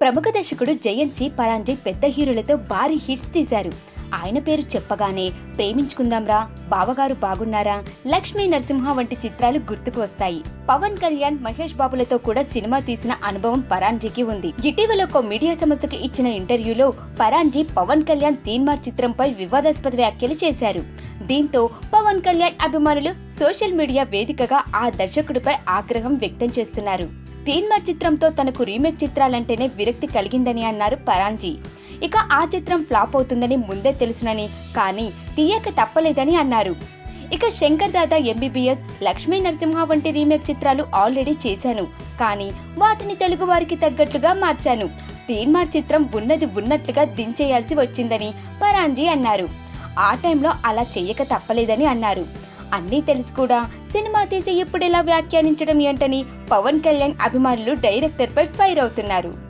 ప్రముఖ దర్శకుడు జయంత్ సి పరాంజీ పెద్ద హీరోలతో భారీ హిట్స్ తీశారు ఆయన పేరు చెప్పగానే ప్రేమించుకుందాంరా బావగారు బాగున్నారా లక్ష్మీ నరసింహ వంటి చిత్రాలు గుర్తుకు వస్తాయి పవన్ కళ్యాణ్ మహేష్ బాబులతో కూడా సినిమా తీసిన అనుభవం పరాంజీకి ఉంది ఇటీవల ఒక మీడియా సంస్థకు ఇచ్చిన ఇంటర్వ్యూలో పరాంజీ పవన్ కళ్యాణ్ తీన్మార్ చిత్రంపై వివాదాస్పద వ్యాఖ్యలు చేశారు దీంతో పవన్ కళ్యాణ్ అభిమానులు సోషల్ మీడియా వేదికగా ఆ దర్శకుడిపై ఆగ్రహం వ్యక్తం చేస్తున్నారు తీన్మార్ చిత్రంతో తనకు రీమేక్ చిత్రాలంటేనే విరక్తి కలిగిందని అన్నారు పరాంజీ ఇక ఆ చిత్రం ఫ్లాప్ అవుతుందని ముందే తెలుసునని కానీ తీయక తప్పలేదని అన్నారు ఇక శంకర్ దాదా ఎంబీబీఎస్ లక్ష్మీ నరసింహ వంటి రీమేక్ చిత్రాలు ఆల్రెడీ చేశాను కానీ వాటిని తెలుగు వారికి తగ్గట్లుగా మార్చాను తీన్మార్ చిత్రం ఉన్నది ఉన్నట్లుగా దించేయాల్సి వచ్చిందని పరాంజీ అన్నారు ఆ టైంలో అలా చెయ్యక తప్పలేదని అన్నారు అన్నీ తెలిసి కూడా సినిమా తీసి ఇప్పుడు ఇలా వ్యాఖ్యానించడం ఏంటని పవన్ కళ్యాణ్ అభిమానులు డైరెక్టర్పై ఫైర్ అవుతున్నారు